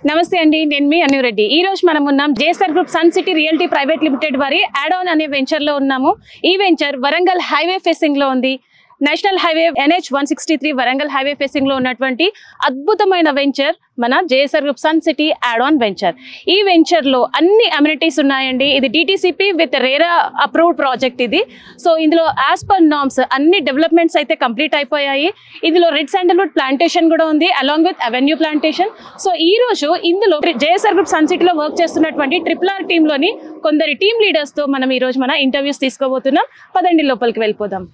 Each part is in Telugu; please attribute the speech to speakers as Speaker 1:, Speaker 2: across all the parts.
Speaker 1: నమస్తే అండి నేను మీ అన్యురెడ్డి ఈ రోజు మనం ఉన్నాం JSR group sun city realty private limited వారి యాడోన్ అనే వెంచర్ లో ఉన్నాము ఈ వెంచర్ వరంగల్ హైవే ఫేసింగ్ లో ఉంది national highway NH one sixty three Warangal highway facing లో ఉన్నటువంటి అద్భుతమైన వెంచర్ మన జేఎస్ఆర్ గ్రూప్ సన్ సిటీ యాడోన్ వెంచర్ ఈ వెంచర్ లో అన్ని అమ్యూనిటీస్ ఉన్నాయండి ఇది DTCP with RERA approved project ఇది సో ఇందులో యాజ్ పర్ నామ్స్ అన్ని డెవలప్మెంట్స్ అయితే కంప్లీట్ అయిపోయాయి ఇందులో రెడ్ శాండల్వుడ్ ప్లాంటేషన్ కూడా ఉంది along with avenue plantation so ఈ రోజు ఇందులో జేఎస్ఆర్ గ్రూప్ సన్ సిటీలో వర్క్ చేస్తున్నటువంటి ట్రిపుల్ ఆర్ టీంలోని కొందరి టీమ్ లీడర్స్ తో మనం ఈ రోజు మన ఇంటర్వ్యూస్ తీసుకోబోతున్నాం పదండి లోపలికి వెళ్ళిపోదాం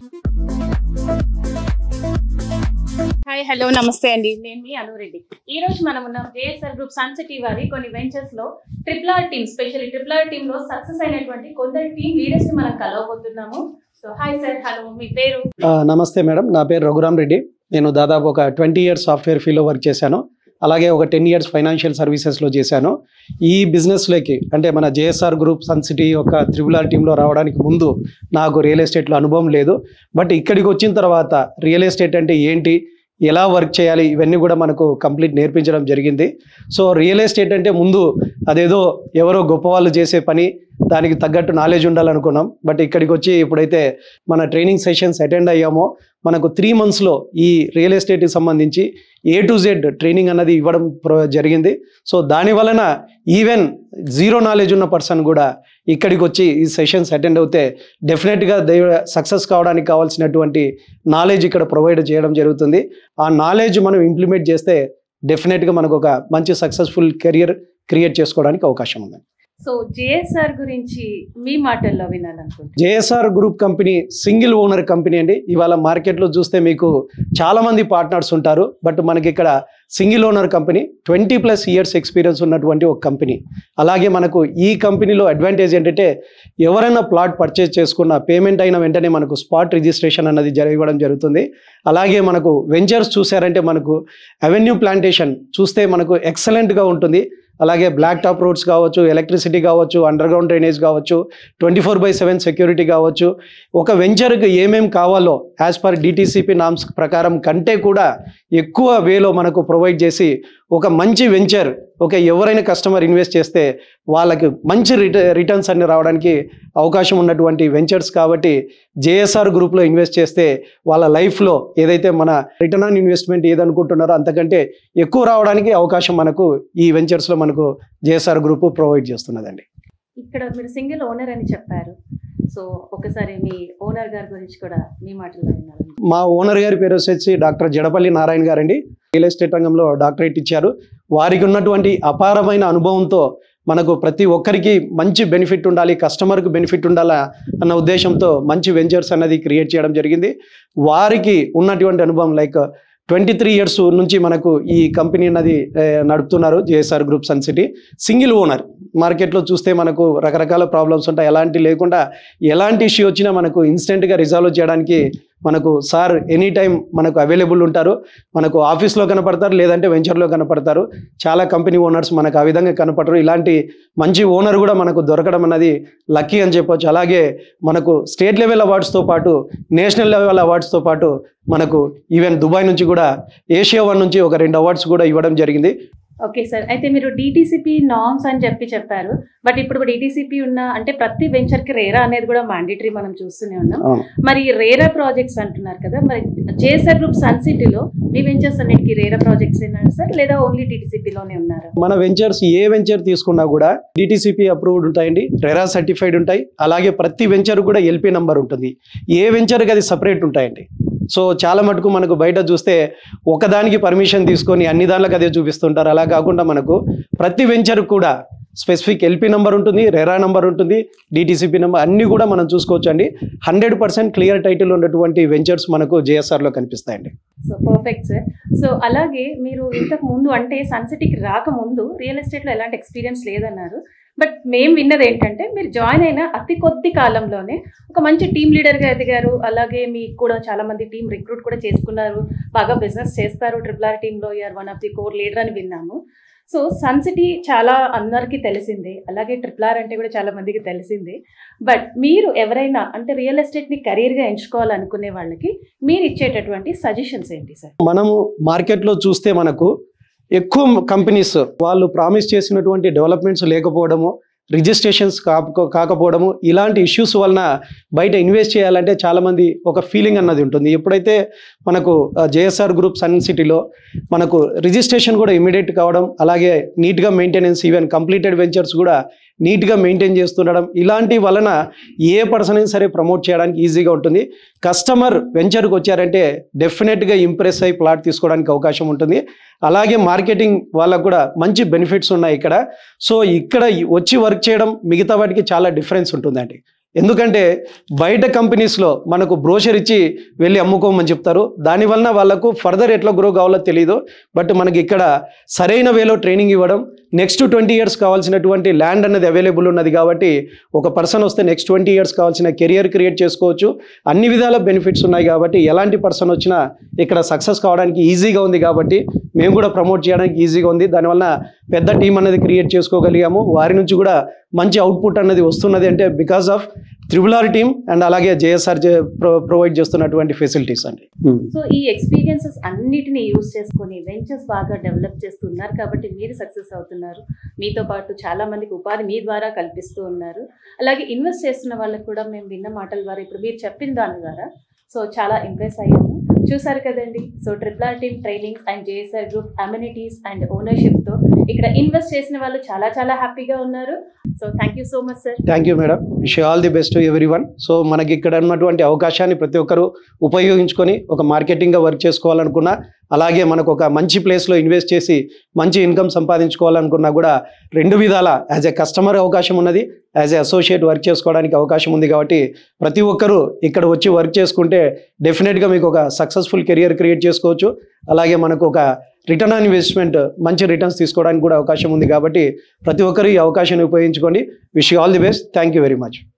Speaker 1: హాయ్ హలో నమస్తే అండి నేను మీ అనురెడ్డి ఈ రోజు మనం ఉన్న జేఎస్ఆర్ గ్రూప్ సన్ సిటీ వారి కొన్ని వెంచర్స్ లో triple R team specially triple R team లో సక్సెస్ అయినటువంటి కొందరు టీమ్ లీడర్స్ ని మనం కలవబోతున్నాము సో హాయ్ సార్ హలో మీ పేరు
Speaker 2: ఆ, నమస్తే మేడం నా పేరు రఘురామ్ రెడ్డి నేను దాదాపు ఒక ట్వంటీ ఇయర్స్ సాఫ్ట్వేర్ ఫీల్డ్లో వర్క్ చేశాను అలాగే ఒక టెన్ ఇయర్స్ ఫైనాన్షియల్ సర్వీసెస్లో చేశాను ఈ బిజినెస్లోకి అంటే మన జేఎస్ఆర్ గ్రూప్ సన్ సిటీ యొక్క త్రిబుల్ ఆర్ టీంలో రావడానికి ముందు నాకు రియల్ ఎస్టేట్లో అనుభవం లేదు బట్ ఇక్కడికి వచ్చిన తర్వాత రియల్ ఎస్టేట్ అంటే ఏంటి ఎలా వర్క్ చేయాలి ఇవన్నీ కూడా మనకు కంప్లీట్ నేర్పించడం జరిగింది సో రియల్ ఎస్టేట్ అంటే ముందు అదేదో ఎవరో గొప్ప వాళ్ళు చేసే పని దానికి తగ్గట్టు నాలెడ్జ్ ఉండాలనుకున్నాం బట్ ఇక్కడికి వచ్చి ఇప్పుడైతే మన ట్రైనింగ్ సెషన్స్ అటెండ్ అయ్యామో మనకు త్రీ మంత్స్లో ఈ రియల్ ఎస్టేట్కి సంబంధించి ఏ టు జెడ్ ట్రైనింగ్ అన్నది ఇవ్వడం ప్ర- జరిగింది సో దాని వలన ఈవెన్ జీరో నాలెడ్జ్ ఉన్న పర్సన్ కూడా ఇక్కడికి వచ్చి ఈ సెషన్స్ అటెండ్ అవుతే డెఫినెట్గా దైవ సక్సెస్ కావడానికి కావాల్సినటువంటి నాలెడ్జ్ ఇక్కడ ప్రొవైడ్ చేయడం జరుగుతుంది ఆ నాలెడ్జ్ మనం ఇంప్లిమెంట్ చేస్తే డెఫినెట్గా మనకు ఒక మంచి సక్సెస్ఫుల్ కెరియర్ క్రియేట్ చేసుకోవడానికి అవకాశం ఉంది
Speaker 1: సో జేఎస్ఆర్ గురించి మీ మాటల్లో వినాలనుకుంటున్నాను
Speaker 2: JSR group company single owner company అండి ఇవాళ మార్కెట్లో చూస్తే మీకు చాలా మంది పార్ట్నర్స్ ఉంటారు బట్ మనకి ఇక్కడ single owner company twenty plus years experience ఉన్నటువంటి ఒక కంపెనీ అలాగే మనకు ఈ కంపెనీలో అడ్వాంటేజ్ ఏంటంటే ఎవరైనా ప్లాట్ పర్చేజ్ చేసుకున్న పేమెంట్ అయిన వెంటనే మనకు స్పాట్ రిజిస్ట్రేషన్ అన్నది జరగడం జరుగుతుంది అలాగే మనకు వెంచర్స్ చూసారంటే మనకు అవెన్యూ ప్లాంటేషన్ చూస్తే మనకు ఎక్సలెంట్గా ఉంటుంది అలాగే బ్లాక్ టాప్ రోడ్స్ కావచ్చు ఎలక్ట్రిసిటీ కావచ్చు అండర్ గ్రౌండ్ డ్రైనేజ్ కావచ్చు twenty four by seven security కావచ్చు ఒక వెంచర్కి ఏమేం కావాలో యాజ్ పర్ డిటీసీపీ నామ్స్ ప్రకారం కంటే కూడా ఎక్కువ వేలో మనకు ప్రొవైడ్ చేసి ఒక మంచి వెంచర్ ఒక ఎవరైనా కస్టమర్ ఇన్వెస్ట్ చేస్తే వాళ్ళకి మంచి రిట రిటర్న్స్ అన్ని రావడానికి అవకాశం ఉన్నటువంటి వెంచర్స్ కాబట్టి జేఎస్ఆర్ గ్రూప్లో ఇన్వెస్ట్ చేస్తే వాళ్ళ లైఫ్లో ఏదైతే మన రిటర్న్ ఆన్ ఇన్వెస్ట్మెంట్ ఏదనుకుంటున్నారో అంతకంటే ఎక్కువ రావడానికి అవకాశం మనకు ఈ వెంచర్స్లో మనకు జేఎస్ఆర్ గ్రూప్ ప్రొవైడ్ చేస్తున్నదండి
Speaker 1: ఇక్కడ మీరు సింగిల్ ఓనర్ అని చెప్పారు సో ఒకసారి మీ ఓనర్ గారి గురించి కూడా మీ మాటల్లో వినాలి
Speaker 2: మా ఓనర్ గారి పేరు వచ్చేసి డాక్టర్ జడపల్లి నారాయణ గారండి రియల్ ఎస్టేట్ రంగంలో డాక్టరేట్ ఇచ్చారు వారికి ఉన్నటువంటి అపారమైన అనుభవంతో మనకు ప్రతి ఒక్కరికి మంచి బెనిఫిట్ ఉండాలి కస్టమర్కి బెనిఫిట్ ఉండాలా అన్న ఉద్దేశంతో మంచి వెంచర్స్ అన్నది క్రియేట్ చేయడం జరిగింది వారికి ఉన్నటువంటి అనుభవం లైక్ ట్వంటీ త్రీ ఇయర్స్ నుంచి మనకు ఈ కంపెనీ అన్నది ఏ, నడుపుతున్నారు JSR group sun city single owner మార్కెట్లో చూస్తే మనకు రకరకాల ప్రాబ్లమ్స్ ఉంటాయి ఎలాంటి లేకుండా ఎలాంటి ఇష్యూ వచ్చినా మనకు ఇన్స్టెంట్గా రిజాల్వ్ చేయడానికి మనకు సార్ ఎనీ టైం మనకు అవైలబుల్ ఉంటారు మనకు ఆఫీస్లో కనపడతారు లేదంటే వెంచర్లో కనపడతారు చాలా కంపెనీ ఓనర్స్ మనకు ఆ విధంగా కనపడరు ఇలాంటి మంచి ఓనర్ కూడా మనకు దొరకడం అన్నది లక్కీ అని చెప్పొచ్చు అలాగే మనకు స్టేట్ లెవెల్ అవార్డ్స్తో పాటు నేషనల్ లెవెల్ అవార్డ్స్తో పాటు మనకు ఈవెన్ దుబాయ్ నుంచి కూడా ఏషియా వన్ నుంచి ఒక రెండు అవార్డ్స్ కూడా ఇవ్వడం జరిగింది
Speaker 1: ఓకే సార్ అయితే మీరు డిటిసిపి నామ్స్ అని చెప్పి చెప్పారు బట్ ఇప్పుడు డిటిసిపి ఉన్న అంటే ప్రతి వెంచర్ కి రేరా అనేది కూడా మాండేటరీ మనం చూస్తూనే ఉన్నాం
Speaker 2: అవును.
Speaker 1: మరి రేరా ప్రాజెక్ట్స్ అంటున్నారు కదా మరి జేఎస్ఆర్ గ్రూప్ సన్ సిటీలో మీ వెంచర్స్ అన్నిటికీ రేరా ప్రాజెక్ట్స్ ఏనా సార్ లేదా ఓన్లీ లోనే ఉన్నారా
Speaker 2: మన వెంచర్స్ ఏ వెంచర్ తీసుకున్నా కూడా డిటిసిపి అప్రూవ్డ్ ఉంటాయండి రెరా సర్టిఫైడ్ ఉంటాయి అలాగే ప్రతి వెంచర్ కూడా ఎల్పి నంబర్ ఉంటుంది ఏ వెంచర్కి అది సపరేట్ ఉంటాయండి సో చాలా మటుకు మనకు బయట చూస్తే ఒకదానికి పర్మిషన్ తీసుకొని అన్ని దానిలకు అదే చూపిస్తుంటారు అలా కాకుండా మనకు ప్రతి వెంచర్ కూడా స్పెసిఫిక్ ఎల్పి నెంబర్ ఉంటుంది రెరా నెంబర్ ఉంటుంది డిటిసిపి నెంబర్ అన్నీ కూడా మనం చూసుకోవచ్చు అండి హండ్రెడ్ పర్సెంట్ క్లియర్ టైటిల్ ఉన్నటువంటి వెంచర్స్ మనకు జేఎస్ఆర్లో కనిపిస్తాయండి
Speaker 1: సో పర్ఫెక్ట్ సార్ సో అలాగే మీరు ఇంతకు ముందు అంటే సన్ సిటీకి రాకముందు రియల్ ఎస్టేట్లో ఎలాంటి ఎక్స్పీరియన్స్ లేదన్నారు బట్ మేము విన్నది ఏంటంటే మీరు జాయిన్ అయిన అతి కొద్ది కాలంలోనే ఒక మంచి టీం లీడర్గా ఎదిగారు అలాగే మీకు కూడా చాలా మంది టీం రిక్రూట్ కూడా చేసుకున్నారు బాగా బిజినెస్ చేస్తారు ట్రిపుల్ ఆర్ టీంలో you're one of the core leader అని విన్నాము సో సన్ సిటీ చాలా అందరికీ తెలిసిందే అలాగే ట్రిపుల్ ఆర్ అంటే కూడా చాలా మందికి తెలిసిందే బట్ మీరు ఎవరైనా అంటే రియల్ ఎస్టేట్ని కెరీర్గా ఎంచుకోవాలనుకునే వాళ్ళకి మీరు ఇచ్చేటటువంటి సజెషన్స్ ఏంటి సార్
Speaker 2: మనము మార్కెట్లో చూస్తే మనకు ఎక్కువ కంపెనీస్ వాళ్ళు ప్రామిస్ చేసినటువంటి డెవలప్మెంట్స్ లేకపోవడము రిజిస్ట్రేషన్స్ కాక కాకపోవడము ఇలాంటి ఇష్యూస్ వలన బయట ఇన్వెస్ట్ చేయాలంటే చాలామంది ఒక ఫీలింగ్ అన్నది ఉంటుంది ఎప్పుడైతే మనకు జేఎస్ఆర్ గ్రూప్ సన్ సిటీలో మనకు రిజిస్ట్రేషన్ కూడా ఇమీడియట్ కావడం అలాగే నీట్గా మెయింటెనెన్స్ ఈవెన్ కంప్లీటెడ్ వెంచర్స్ కూడా నీట్గా మెయింటైన్ చేస్తుండడం ఇలాంటి వలన ఏ పర్సన్ అయినా సరే ప్రమోట్ చేయడానికి ఈజీగా ఉంటుంది కస్టమర్ వెంచర్కి వచ్చారంటే డెఫినెట్గా ఇంప్రెస్ అయ్యి ప్లాట్ తీసుకోవడానికి అవకాశం ఉంటుంది అలాగే మార్కెటింగ్ వాళ్ళకు కూడా మంచి బెనిఫిట్స్ ఉన్నాయి ఇక్కడ సో ఇక్కడ వచ్చి వర్క్ చేయడం మిగతా వాటికి చాలా డిఫరెన్స్ ఉంటుందండి ఎందుకంటే బయట కంపెనీస్లో మనకు బ్రోషర్ ఇచ్చి వెళ్ళి అమ్ముకోమని చెప్తారు దానివలన వాళ్ళకు ఫర్దర్ ఎట్లా గ్రో కావాలో తెలియదు బట్ మనకి ఇక్కడ సరైన వేలో ట్రైనింగ్ ఇవ్వడం నెక్స్ట్ ట్వంటీ ఇయర్స్ కావాల్సినటువంటి ల్యాండ్ అనేది అవైలబుల్ ఉన్నది కాబట్టి ఒక పర్సన్ వస్తే నెక్స్ట్ ట్వంటీ ఇయర్స్ కావాల్సిన కెరియర్ క్రియేట్ చేసుకోవచ్చు అన్ని విధాల బెనిఫిట్స్ ఉన్నాయి కాబట్టి ఎలాంటి పర్సన్ వచ్చినా ఇక్కడ సక్సెస్ కావడానికి ఈజీగా ఉంది కాబట్టి మేము కూడా ప్రమోట్ చేయడానికి ఈజీగా ఉంది దానివల్ల పెద్ద టీం అనేది క్రియేట్ చేసుకోగలిగాము వారి నుంచి కూడా మంచి అవుట్పుట్ అనేది వస్తున్నది అంటే because of triple R team and అలాగే జేఎస్ఆర్ ప్రొవైడ్ చేస్తున్నటువంటి ఫెసిలిటీస్ అండి
Speaker 1: సో ఈ ఎక్స్పీరియన్సెస్ అన్నిటిని యూజ్ చేసుకొని వెంచర్స్ బాగా డెవలప్ చేస్తున్నారు కాబట్టి మీరు సక్సెస్ అవుతున్నారు మీతో పాటు చాలా మందికి ఉపాధి మీ ద్వారా కల్పిస్తూ ఉన్నారు అలాగే ఇన్వెస్ట్ చేస్తున్న వాళ్ళకి కూడా మేము విన్న మాటల ద్వారా ఇప్పుడు మీరు చెప్పిన దాని ద్వారా సో చాలా ఇంప్రెస్ అయ్యాము చూసారు కదండి so triple R team trainings and JSR group amenities and ఓనర్షిప్తో ఇక్కడ ఇన్వెస్ట్ చేసిన వాళ్ళు చాలా చాలా హ్యాపీగా ఉన్నారు so thank you so much sir
Speaker 2: thank you madam wish all the best everyone so మనకి ఇక్కడ ఉన్నటువంటి అవకాశాన్ని ప్రతి ఒక్కరూ ఉపయోగించుకొని ఒక మార్కెటింగ్గా వర్క్ చేసుకోవాలనుకున్నా అలాగే మనకు ఒక మంచి ప్లేస్లో ఇన్వెస్ట్ చేసి మంచి ఇన్కమ్ సంపాదించుకోవాలనుకున్నా కూడా రెండు విధాల యాజ్ ఎ కస్టమర్ అవకాశం ఉన్నది యాజ్ ఎ అసోసియేట్ వర్క్ చేసుకోవడానికి అవకాశం ఉంది కాబట్టి ప్రతి ఒక్కరూ ఇక్కడ వచ్చి వర్క్ చేసుకుంటే డెఫినెట్గా మీకు ఒక సక్సెస్ఫుల్ కెరియర్ క్రియేట్ చేసుకోవచ్చు అలాగే మనకు ఒక రిటర్న్ ఆన్ ఇన్వెస్ట్మెంట్ మంచి రిటర్న్స్ తీసుకోవడానికి కూడా అవకాశం ఉంది కాబట్టి ప్రతి ఒక్కరు ఈ అవకాశాన్ని ఉపయోగించుకోండి wish all the best thank you very much